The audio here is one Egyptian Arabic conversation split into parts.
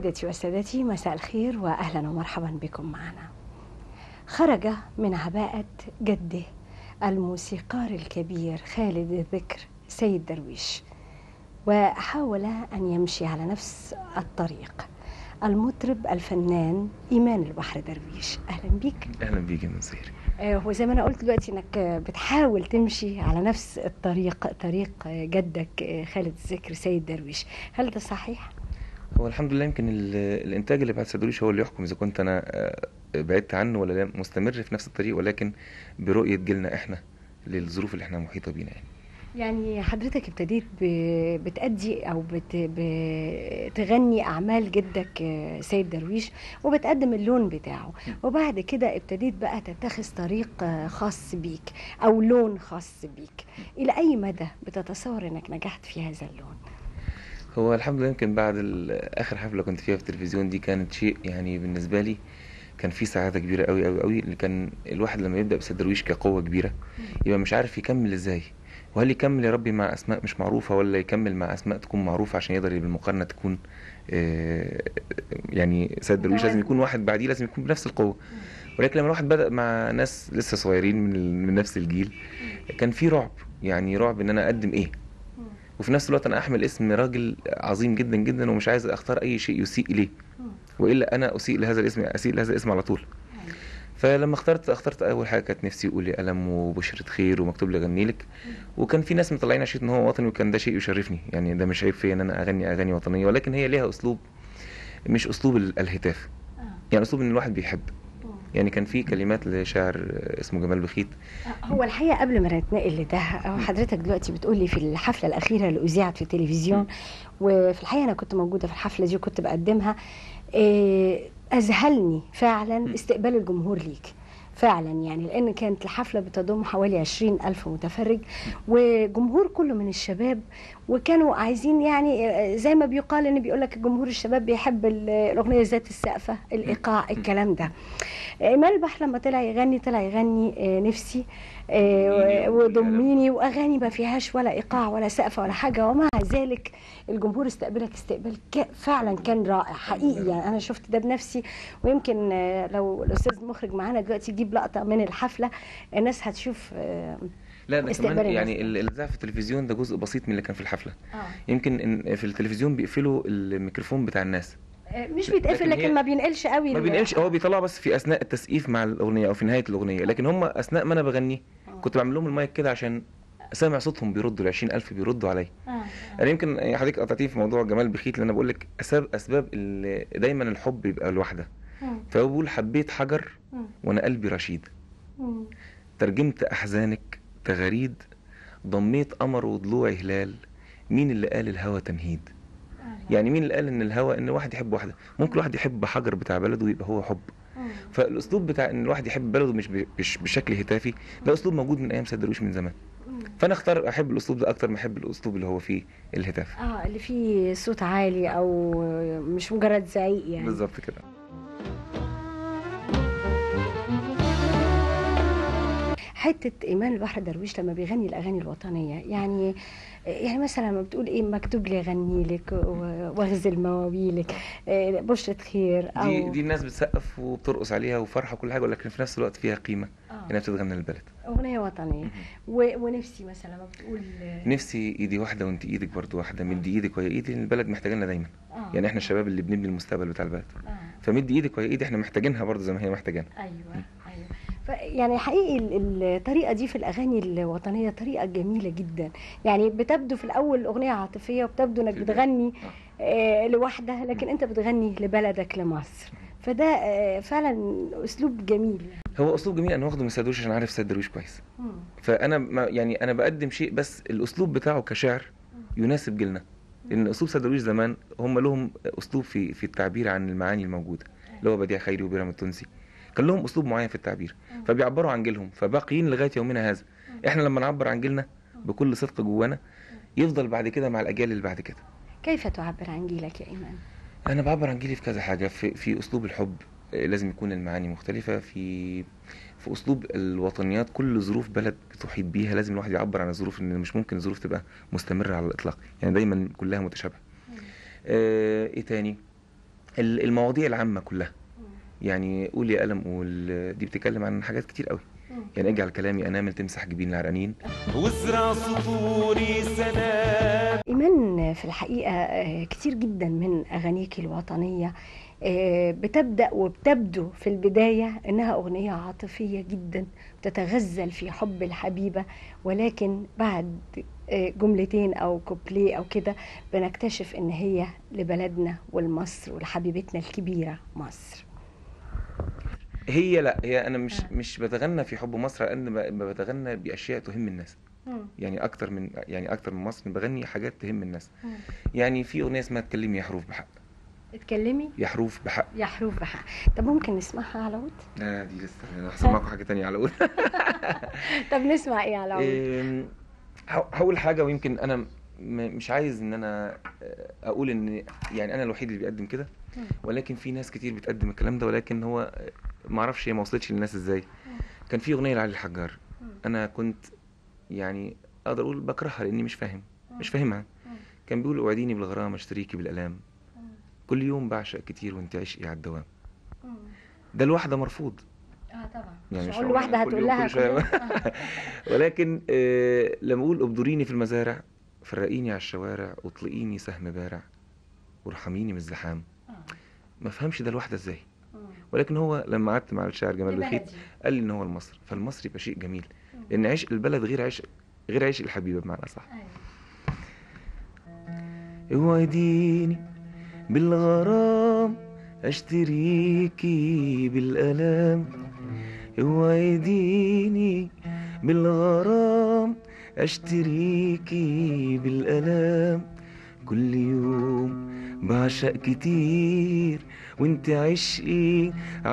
سادتي وسادتي مساء الخير واهلا ومرحبا بكم معنا. خرج من عباءة جده الموسيقار الكبير خالد الذكر سيد درويش وحاول ان يمشي على نفس الطريق المطرب الفنان ايمان البحر درويش اهلا بيك اهلا بيك يا منصير آه، وزي ما انا قلت دلوقتي انك بتحاول تمشي على نفس الطريق طريق جدك آه، خالد الذكر سيد درويش هل ده صحيح؟ هو الحمد لله يمكن ال- الانتاج اللي بعد سدوريش هو اللي يحكم اذا كنت انا آه، بعدت عنه ولا لا مستمر في نفس الطريق ولكن برؤيه جيلنا احنا للظروف اللي احنا محيطه بينا يعني يعني حضرتك ابتديت ب- بتأدي أو بت... بتغني أعمال جدك آه، سيد درويش وبتقدم اللون بتاعه وبعد كده ابتديت بقى تتخذ طريق آه، خاص بيك أو لون خاص بيك إلى أي مدى بتتصور إنك نجحت في هذا اللون؟ هو الحمد لله يمكن بعد ال- اخر حفله كنت فيها في التلفزيون دي كانت شيء يعني بالنسبه لي كان في سعاده كبيره قوي قوي قوي اللي كان الواحد لما يبدا بسيد درويش كقوه كبيره يبقى مش عارف يكمل ازاي وهل يكمل يا ربي مع اسماء مش معروفه ولا يكمل مع اسماء تكون معروفه عشان يقدر بالمقارنه تكون آه، يعني سيد درويش لازم يكون واحد بعديه لازم يكون بنفس القوه ولكن لما الواحد بدا مع ناس لسه صغيرين من, ال- من نفس الجيل كان في رعب يعني رعب ان انا اقدم ايه وفي نفس الوقت انا احمل اسم راجل عظيم جدا جدا ومش عايز اختار اي شيء يسيء اليه والا انا اسيء لهذا الاسم اسيء لهذا الاسم على طول فلما اخترت اخترت اول حاجه كانت نفسي يقول لي الم وبشره خير ومكتوب لي اغني لك وكان في ناس مطلعين عشان ان هو وطني وكان ده شيء يشرفني يعني ده مش عيب فيا ان انا اغني اغاني وطنيه ولكن هي ليها اسلوب مش اسلوب ال- الهتاف يعني اسلوب ان الواحد بيحب يعني كان في كلمات لشاعر اسمه جمال بخيت هو الحقيقه قبل ما نتنقل لده أو حضرتك دلوقتي بتقولي في الحفله الاخيره اللي اذيعت في التلفزيون وفي الحقيقه انا كنت موجوده في الحفله دي وكنت بقدمها آه، اذهلني فعلا استقبال الجمهور ليك فعلا يعني لان كانت الحفله بتضم حوالي عشرين الف متفرج وجمهور كله من الشباب وكانوا عايزين يعني آه، زي ما بيقال ان بيقول لك الجمهور الشباب بيحب ال- الاغنيه ذات السقفه الايقاع الكلام ده ايمان البحر لما طلع يغني طلع يغني آه، نفسي آه، وضميني واغاني ما فيهاش ولا ايقاع ولا سقفه ولا حاجه ومع ذلك الجمهور استقبلك استقبال ك- فعلا كان رائع حقيقي يعني انا شفت ده بنفسي ويمكن آه، لو الاستاذ المخرج معانا دلوقتي يجيب لقطه من الحفله الناس هتشوف آه، لا ده استقبال كمان الناس. يعني ال- الاذاعه في التلفزيون ده جزء بسيط من اللي كان في الحفله آه. يمكن إن في التلفزيون بيقفلوا الميكروفون بتاع الناس آه، مش بيتقفل لكن هي- لكن ما بينقلش قوي ما ال- بينقلش هو بيطلع بس في اثناء التسقيف مع الاغنيه او في نهايه الاغنيه لكن هم اثناء ما انا بغني كنت بعمل لهم المايك كده عشان سامع صوتهم بيردوا ال 20000 بيردوا عليا آه. انا يمكن يعني حضرتك قطعتيني في موضوع جمال بخيت اللي انا بقول لك اسباب اسباب اللي دايما الحب بيبقى لوحده مم. فهو بيقول حبيت حجر مم. وانا قلبي رشيد مم. ترجمت احزانك تغاريد ضميت قمر وضلوع هلال مين اللي قال الهوى تمهيد يعني مين اللي قال ان الهوى ان واحد يحب واحده ممكن الواحد يحب حجر بتاع بلده ويبقى هو حب مم. فالاسلوب بتاع ان الواحد يحب بلده مش ب- مش بشكل هتافي ده اسلوب موجود من ايام سيد درويش من زمان فانا اختار احب الاسلوب ده اكتر ما احب الاسلوب اللي هو فيه الهتاف اه اللي فيه صوت عالي او مش مجرد زعيق يعني بالظبط كده حته ايمان البحر درويش لما بيغني الاغاني الوطنيه يعني يعني مثلا لما بتقول ايه مكتوب لي اغني لك و- واغزل مواويلك آه، بشرة خير او دي دي الناس بتسقف وبترقص عليها وفرحه وكل حاجه ولكن في نفس الوقت فيها قيمه آه. انها بتتغنى للبلد اغنيه وطنيه و... ونفسي مثلا لما بتقول نفسي ايدي واحده وانت ايدك برضو واحده مدي ايدك وهي ايدي البلد محتاجانا دايما آه. يعني احنا الشباب اللي بنبني المستقبل بتاع البلد آه. فمدي ايدك وهي ايدي احنا محتاجينها برضو زي ما هي محتاجانا ايوه ايوه ف يعني حقيقي ال- الطريقه دي في الاغاني الوطنيه طريقه جميله جدا يعني بتبدو في الاول اغنيه عاطفيه وبتبدو انك في البداية. بتغني آه لوحدها لكن انت بتغني لبلدك لمصر فده آه فعلا اسلوب جميل يعني. هو اسلوب جميل انا واخده من سيد درويش عشان عارف سيد درويش كويس مم. فانا ما يعني انا بقدم شيء بس الاسلوب بتاعه كشعر يناسب جيلنا لان اسلوب سيد درويش زمان هم لهم اسلوب في في التعبير عن المعاني الموجوده اللي هو بديع خيري وبيرام التونسي كان لهم اسلوب معين في التعبير فبيعبروا عن جيلهم فباقيين لغايه يومنا هذا احنا لما نعبر عن جيلنا بكل صدق جوانا يفضل بعد كده مع الاجيال اللي بعد كده كيف تعبر عن جيلك يا ايمان انا بعبر عن جيلي في كذا حاجه في, في اسلوب الحب آه، لازم يكون المعاني مختلفه في في اسلوب الوطنيات كل ظروف بلد بتحيط بيها لازم الواحد يعبر عن الظروف ان مش ممكن الظروف تبقى مستمره على الاطلاق يعني دايما كلها متشابهه آه، ايه تاني ال- المواضيع العامة كلها يعني قول يا قلم قول دي بتتكلم عن حاجات كتير قوي يعني اجعل كلامي انامل تمسح جبين العرقانين وازرع سطوري سلام إيمان في الحقيقة آه، كتير جدا من أغانيك الوطنية آه، بتبدأ وبتبدو في البداية إنها أغنية عاطفية جدا تتغزل في حب الحبيبة ولكن بعد آه، جملتين أو كوبليه أو كده بنكتشف إن هي لبلدنا ولمصر ولحبيبتنا الكبيرة مصر هي لا هي انا مش مش بتغنى في حب مصر لان ب- بتغنى باشياء تهم الناس يعني اكتر من يعني اكتر من مصر بغني حاجات تهم الناس يعني في اغنيه اسمها اتكلمي يا حروف بحق اتكلمي يا حروف بحق يا حروف بحق طب ممكن نسمعها على عود لا دي لسه انا هسمعكم حاجه تانية على اول طب نسمع ايه على عود إيه، هق- هقول حاجه ويمكن انا م- مش عايز ان انا آه، اقول ان يعني انا الوحيد اللي بيقدم كده ولكن في ناس كتير بتقدم الكلام ده ولكن هو آه، ما اعرفش هي ما وصلتش للناس ازاي كان في اغنيه لعلي الحجار انا كنت يعني اقدر اقول بكرهها لاني مش فاهم مش فاهمها كان بيقول اوعديني بالغرام اشتريكي بالالام كل يوم بعشق كتير وانت عشقي على الدوام ده الواحده مرفوض اه طبعا يعني مش مش هقول واحده كل هتقول يوم لها كل شوية. كل يوم. آه. ولكن آه، لما اقول ابدريني في المزارع فرقيني على الشوارع واطلقيني سهم بارع وارحميني من الزحام ما فهمش ده الواحده ازاي ولكن هو لما قعدت مع الشاعر جمال لبلدي. بخيت قال لي ان هو المصر فالمصري يبقى شيء جميل لان عشق البلد غير عشق غير عشق الحبيبه بمعنى صح اوعديني بالغرام اشتريكي بالالام اوعديني بالغرام اشتريكي بالالام كل يوم بعشق كتير وانت عشقي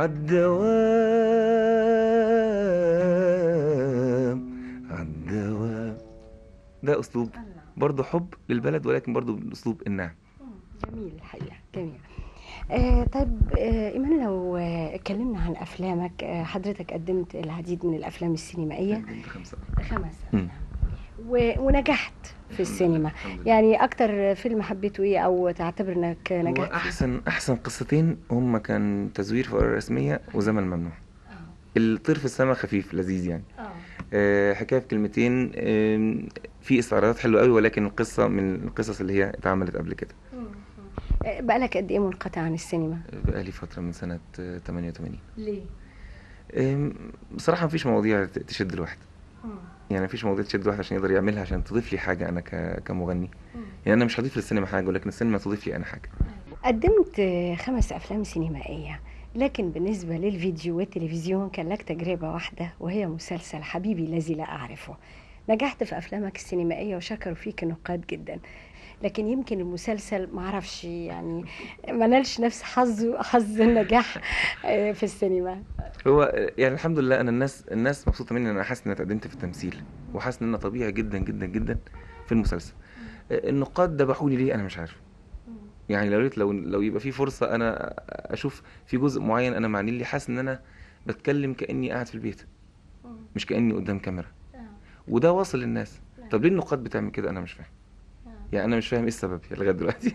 عالدوام عالدوام ده اسلوب برضه حب للبلد ولكن برضه بالاسلوب الناعم جميل الحقيقه جميل آه طيب آه ايمان لو آه اتكلمنا عن افلامك آه حضرتك قدمت العديد من الافلام السينمائيه قدمت خمسة خمس مم. افلام و- ونجحت في السينما الحمد لله. يعني اكتر فيلم حبيته ايه او تعتبر انك هو نجحت فيه احسن احسن قصتين هم كان تزوير في قرار رسميه وزمن ممنوع الطير في السماء خفيف لذيذ يعني اه آه، حكايه في كلمتين آم، في استعراضات حلوه قوي ولكن القصه من القصص اللي هي اتعملت قبل كده آه، بقالك قد ايه منقطع عن السينما بقالي فتره من سنه آه، 88 ليه آم، بصراحه مفيش مواضيع ت- تشد الواحد يعني مفيش مواضيع تشد الواحد عشان يقدر يعملها عشان تضيف لي حاجه انا ك- كمغني يعني انا مش هضيف للسينما حاجه ولكن السينما تضيف لي انا حاجه قدمت آه، خمس افلام سينمائيه لكن بالنسبه للفيديو والتلفزيون كان لك تجربه واحده وهي مسلسل حبيبي الذي لا اعرفه نجحت في افلامك السينمائيه وشكروا فيك النقاد جدا لكن يمكن المسلسل معرفش يعني ما نالش نفس حظه حظ النجاح آه، في السينما هو آه، يعني الحمد لله انا الناس الناس مبسوطه مني ان انا حاسس ان انا اتقدمت في التمثيل وحاسس ان انا طبيعي جدا جدا جدا في المسلسل آه، النقاد ذبحوا لي ليه انا مش عارف يعني لو ريت لو لو يبقى في فرصه انا اشوف في جزء معين انا معني لي حاسس ان انا بتكلم كاني قاعد في البيت مش كاني قدام كاميرا وده واصل للناس طب ليه النقاد بتعمل كده انا مش فاهم يعني انا مش فاهم ايه السبب يعني لغايه دلوقتي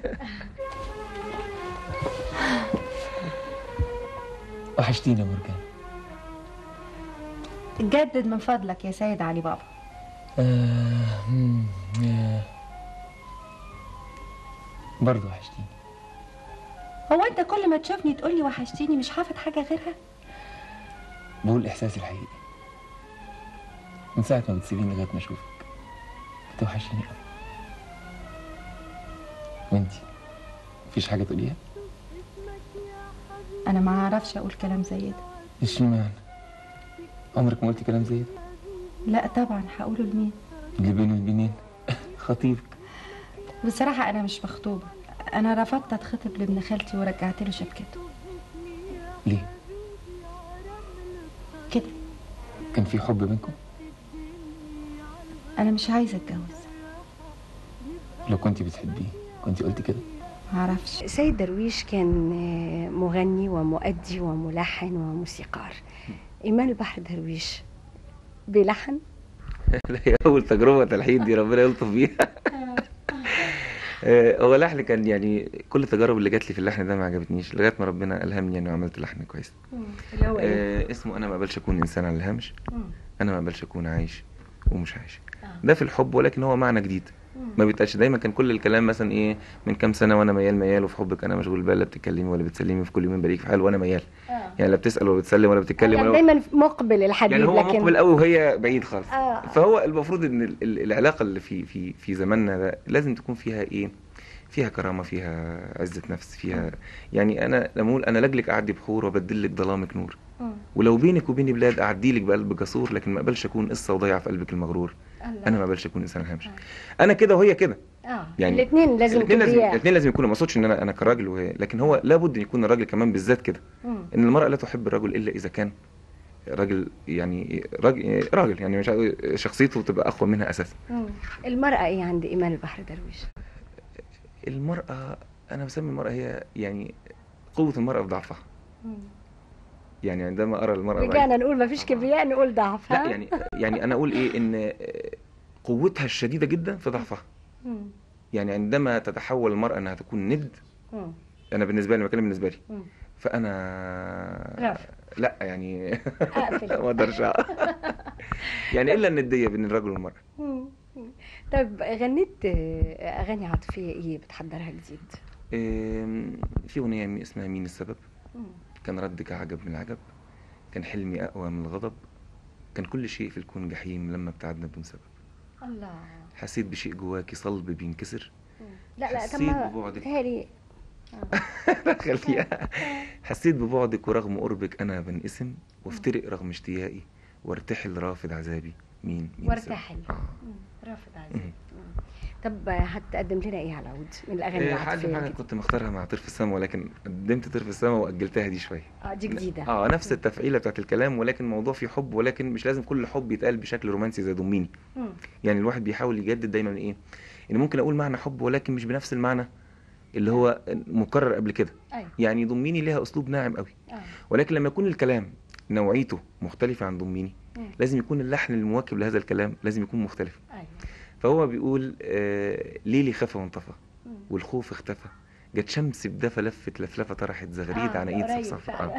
وحشتيني يا مرجان جدد من فضلك يا سيد علي بابا برضه وحشتيني هو انت كل ما تشوفني تقولي وحشتيني مش حافظ حاجه غيرها بقول احساسي الحقيقي من ساعه ما بتسيبيني لغايه ما اشوفك بتوحشيني قوي وانتي مفيش حاجه تقوليها انا ما اعرفش اقول كلام زي ده اشمعنى عمرك ما قلتي كلام زي ده لا طبعا هقوله لمين اللي بين البنين خطيبك بصراحه انا مش مخطوبه انا رفضت اتخطب لابن خالتي ورجعت له شبكته ليه كده كان في حب بينكم انا مش عايزه اتجوز لو كنتي بتحبيه كنتي قلتي كده ما اعرفش سيد درويش كان آه، مغني ومؤدي وملحن وموسيقار ايمان البحر درويش بيلحن لا هي اول تجربه تلحين دي ربنا يلطف بيها آه، هو اللحن كان يعني كل التجارب اللي جات لي في اللحن ده ما عجبتنيش لغايه ما ربنا الهمني يعني وعملت لحن كويس اللي هو ايه آه، اسمه انا ما اقبلش اكون انسان على الهامش مم. انا ما اقبلش اكون عايش ومش عايش آه. ده في الحب ولكن هو معنى جديد مم. ما بيتقالش دايما كان كل الكلام مثلا ايه من كام سنه وانا ميال ميال وفي حبك انا مشغول بال لا بتتكلمي ولا بتسلمي في كل يومين بليك في حال وانا ميال آه. يعني لا بتسال ولا بتسلم ولا بتتكلم يعني ولا دايما مقبل الحبيب يعني هو لكن مقبل قوي وهي بعيد خالص آه. فهو المفروض ان ال- ال- العلاقه اللي في في في زماننا ده لازم تكون فيها ايه فيها كرامه فيها عزه نفس فيها يعني انا لما اقول انا لاجلك اعدي بحور وابدل لك ظلامك نور مم. ولو بينك وبيني بلاد اعدي لك بقلب جسور لكن ما اقبلش اكون قصه وضيع في قلبك المغرور الله. انا ما اقبلش اكون انسان هامش انا كده وهي كده اه يعني يعني الاثنين لازم الاثنين لازم كبرياء. الاثنين لازم يكونوا ما اقصدش ان انا انا كراجل وهي لكن هو لابد ان يكون الراجل كمان بالذات كده مم. ان المراه لا تحب الرجل الا اذا كان راجل يعني راجل راجل يعني مش عاوز- شخصيته تبقى اقوى منها اساسا مم. المرأة ايه عند ايمان البحر درويش المراه انا بسمي المراه هي يعني قوه المراه في ضعفها مم. يعني عندما ارى المراه بعيد- رجعنا نقول ما فيش كبرياء نقول ضعف لا ها؟ يعني يعني انا اقول ايه ان قوتها الشديده جدا في ضعفها مم. يعني عندما تتحول المراه انها تكون ند مم. انا بالنسبه لي بتكلم بالنسبه لي مم. فانا رافض. لا يعني أقفل. ما اقدرش يعني الا النديه بين الرجل والمراه مم. طيب غنيت آه، اغاني عاطفيه ايه بتحضرها جديد إيه، في اغنيه اسمها مين السبب مم. كان ردك عجب من العجب كان حلمي اقوى من الغضب كان كل شيء في الكون جحيم لما ابتعدنا بدون سبب الله حسيت بشيء جواكي صلب بينكسر مم. لا لا طب حسيت ما ببعدك. تهيألي خليها حسيت ببعدك ورغم قربك انا بنقسم وافترق رغم اشتياقي وارتحل رافض عذابي مين مين وارتحل السبب؟ آه. مم. رافض عزيز مم. مم. طب هتقدم لنا ايه على العود من الاغاني إيه، حاجة العاطفيه حاجة الجديدة؟ كنت مختارها مع طرف السما ولكن قدمت طرف السما واجلتها دي شويه اه دي جديده اه نفس التفعيله بتاعت الكلام ولكن الموضوع فيه حب ولكن مش لازم كل حب يتقال بشكل رومانسي زي ضميني مم. يعني الواحد بيحاول يجدد دايما ايه ان ممكن اقول معنى حب ولكن مش بنفس المعنى اللي هو مكرر قبل كده ايوه يعني ضميني ليها اسلوب ناعم قوي اه ولكن لما يكون الكلام نوعيته مختلفة عن ضميني مم. لازم يكون اللحن المواكب لهذا الكلام لازم يكون مختلف ايوه فهو بيقول آه ليلي خفى وانطفى مم. والخوف اختفى جت شمس بدفى لفت لفلفة طرحت زغريد آه، عن ايد قريب صفصفة فعلا. آه.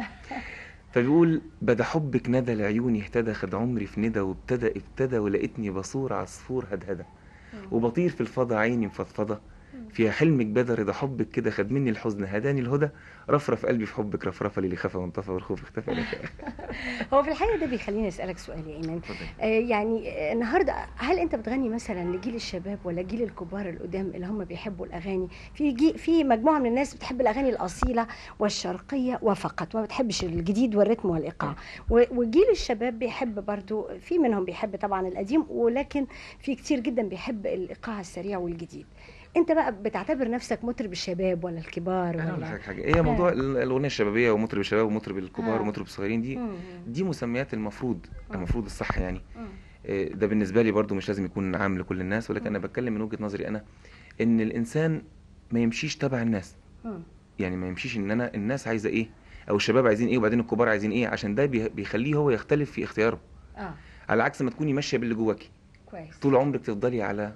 فبيقول بدا حبك ندى لعيوني اهتدى خد عمري في ندى وابتدى ابتدى ولقيتني بصور عصفور هدهدة مم. وبطير في الفضا عيني مفضفضة مم. فيها حلمك بدا رضا حبك كده خد مني الحزن هداني الهدى رفرف قلبي في حبك رفرفة ليلي خفى وانطفى والخوف اختفى لك هو في الحقيقه ده بيخليني اسالك سؤال يا ايمان اتفضل. آه، يعني آه، النهارده هل انت بتغني مثلا لجيل الشباب ولا جيل الكبار القدام اللي هم بيحبوا الاغاني في جي في مجموعه من الناس بتحب الاغاني الاصيله والشرقيه وفقط ما بتحبش الجديد والريتم والايقاع و- وجيل الشباب بيحب برضو في منهم بيحب طبعا القديم ولكن في كتير جدا بيحب الايقاع السريع والجديد انت بقى بتعتبر نفسك مطرب الشباب ولا الكبار انا اقول ولا لك حاجه هي موضوع ال- الاغنيه الشبابيه ومطرب الشباب ومطرب الكبار آه. ومطرب الصغيرين دي مم. دي مسميات المفروض آه. المفروض الصح يعني مم. إيه، ده بالنسبه لي برضو مش لازم يكون عام لكل الناس ولكن انا بتكلم من وجهه نظري انا ان الانسان ما يمشيش تبع الناس مم. يعني ما يمشيش ان انا الناس عايزه ايه او الشباب عايزين ايه وبعدين الكبار عايزين ايه عشان ده بيه- بيخليه هو يختلف في اختياره اه على عكس ما تكوني ماشيه باللي جواكي كويس طول عمرك تفضلي على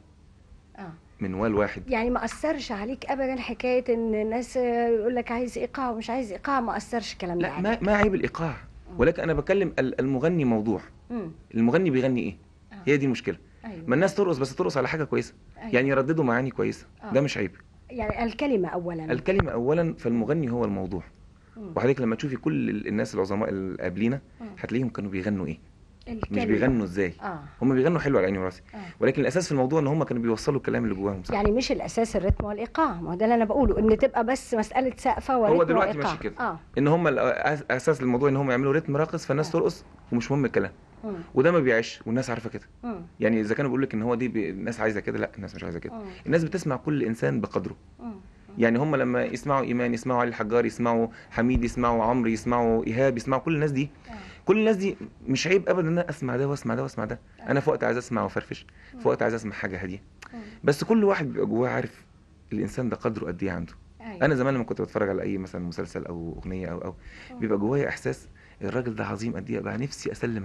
اه منوال واحد يعني ما اثرش عليك ابدا حكايه ان الناس يقول لك عايز ايقاع ومش عايز ايقاع ما اثرش الكلام ده لا ما عليك ما عيب الايقاع ولكن انا بتكلم ال- المغني موضوع مم. المغني بيغني ايه آه. هي دي المشكله ايوه ما الناس ترقص بس ترقص على حاجه كويسه أيوة. يعني يرددوا معاني كويسه آه. ده مش عيب يعني الكلمه اولا الكلمه اولا فالمغني هو الموضوع مم. وحضرتك لما تشوفي كل ال- الناس العظماء اللي قبلينا مم. هتلاقيهم كانوا بيغنوا ايه مش الكلمة. بيغنوا ازاي اه هم بيغنوا حلو على عيني وراسي آه. ولكن الاساس في الموضوع ان هم كانوا بيوصلوا الكلام اللي جواهم صح يعني مش الاساس الريتم والايقاع ما هو ده اللي انا بقوله ان تبقى بس مساله سقفه وريتم هو دلوقتي وإيقاع. ماشي كده اه ان هم الأس- اساس الموضوع ان هم يعملوا رتم راقص فالناس آه. ترقص ومش مهم الكلام مم. وده ما بيعيش والناس عارفه كده مم. يعني اذا كانوا بيقولوا لك ان هو دي بي... الناس عايزه كده لا الناس مش عايزه كده مم. الناس بتسمع كل انسان بقدره مم. يعني هم لما يسمعوا ايمان يسمعوا علي الحجار يسمعوا حميد يسمعوا عمرو يسمعوا ايهاب يسمعوا كل الناس دي آه. كل الناس دي مش عيب ابدا ان انا اسمع ده واسمع ده واسمع ده انا في وقت عايز اسمع وافرفش في وقت عايز اسمع حاجه هاديه مم. بس كل واحد بيبقى جواه عارف الانسان ده قدره قد ايه عنده أيوة. انا زمان لما كنت بتفرج على اي مثلا مسلسل او اغنيه او او بيبقى جوايا احساس الراجل ده عظيم قد ايه بقى نفسي اسلم عليه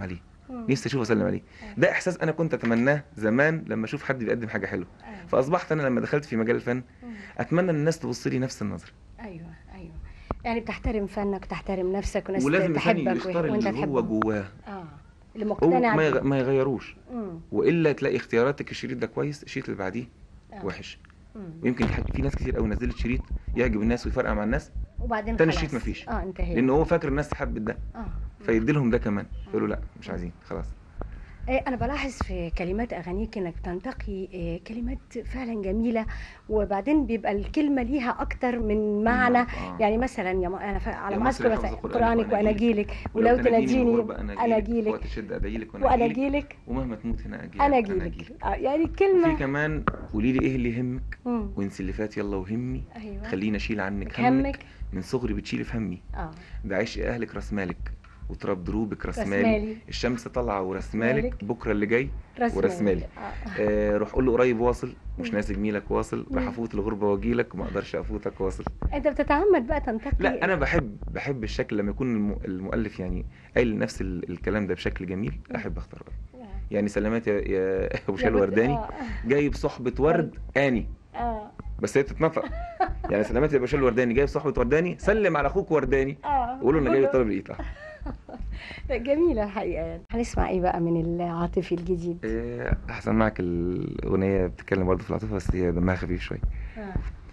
مم. نفسي اشوفه اسلم عليه ده احساس انا كنت اتمناه زمان لما اشوف حد بيقدم حاجه حلوه أيوة. فاصبحت انا لما دخلت في مجال الفن مم. اتمنى ان الناس تبص لي نفس النظره ايوه ايوه يعني بتحترم فنك وتحترم نفسك وناس ولازم الفني تحبك يختار وانت اللي هو تحبه جواه اه اللي هو مقتنع ما, يغ... بيه. ما يغيروش مم. والا تلاقي اختياراتك الشريط ده كويس الشريط اللي بعديه آه. وحش مم. ويمكن الحاج- في ناس كتير قوي نزلت شريط يعجب الناس ويفرقع مع الناس وبعدين تاني خلاص. شريط مفيش. اه انتهينا لان هو فاكر الناس حبت ده اه فيدي لهم ده كمان يقولوا لا مش عايزين خلاص إيه، أنا بلاحظ في كلمات أغانيك إنك بتنتقي إيه، كلمات فعلا جميلة وبعدين بيبقى الكلمة ليها أكتر من معنى آه. يعني مثلا يا م... أنا ف... على يا ما مصر أذكر حفظ مثلا قرآنك قرآنك وأنا وأناجيلك ولو ولو تناجيني بالغربة أنا أنا أجيلك وقت الشدة أدعيلك وأنا وأنا أجيلك أجيلك ومهما تموت هنا أجيلك أنا أجيلك آه، يعني الكلمة في كمان قولي لي إيه اللي يهمك مم. وانسي اللي فات يلا وهمي أيوة خليني أشيل عنك همك همك من صغري بتشيلي في همي اه ده عشق أهلك راس مالك وتراب دروبك راس راس مالي مالي. الشمس طالعة وراس مالك. مالك بكرة اللي جاي راس وراس مالي. مالي. آه. آه روح قول له قريب واصل مش مم. ناسي جميلك واصل راح مم. افوت الغربه واجيلك وما اقدرش افوتك واصل أنت بتتعمد بقى تنتقي لا انا بحب بحب الشكل لما يكون الم- المؤلف يعني قايل نفس ال- الكلام ده بشكل جميل احب اختاره آه. يعني سلامات يا, يا ابو يا شال بت- ورداني آه. جايب صحبه ورد اني اه بس هي تتنطق يعني سلامات يا ابو شال ورداني جايب صحبه ورداني سلم على اخوك ورداني اه وقول له انا جاي طالب الايد لا، جميلة الحقيقة يعني هنسمع ايه بقى من العاطفي الجديد إيه، احسن معك الاغنيه بتتكلم برضه في العاطفه بس هي دمها خفيف شويه آه.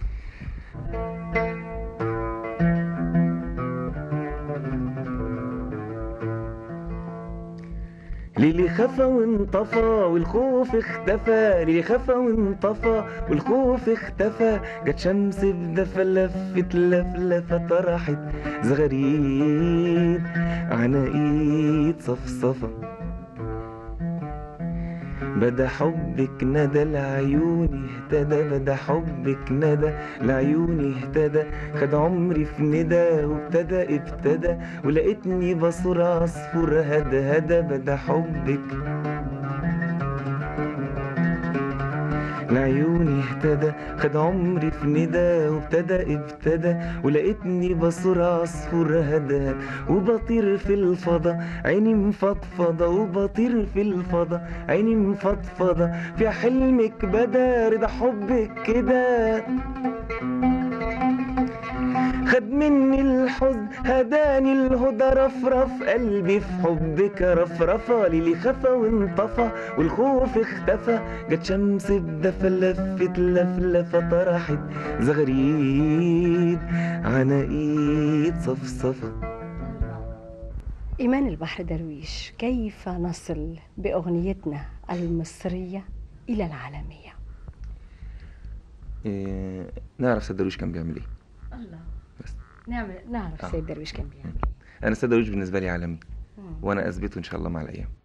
ليلي خفى وانطفى والخوف اختفى ليلي خفى وانطفى والخوف اختفى جت شمس بدفى لفت لفلفة طرحت زغاريد عناقيد صفصفة بدا حبك ندى لعيوني اهتدى بدا حبك ندى لعيوني اهتدى خد عمري في ندى وابتدى ابتدى ولقيتني بصور عصفور هدى هدى بدا حبك لعيوني اهتدى خد عمري في ندى وابتدى ابتدى ولقيتني بصور عصفور هدى وبطير في الفضا عيني مفضفضة وبطير في الفضا عيني مفضفضة في حلمك بدا رضا حبك كده خد مني الحزن هداني الهدى رفرف قلبي في حبك رفرفة ليلي خفى وانطفى والخوف اختفى جت شمس بدفى لفت لفلفة طرحت زغريد عناقيد صفصفة إيمان البحر درويش كيف نصل بأغنيتنا المصرية إلى العالمية إيه نعرف سيد درويش كان بيعمل ايه الله بس نعمل نعرف آه. سيد درويش كان بيعمل انا سيد درويش بالنسبة لي عالمي مم. وانا اثبته ان شاء الله مع الايام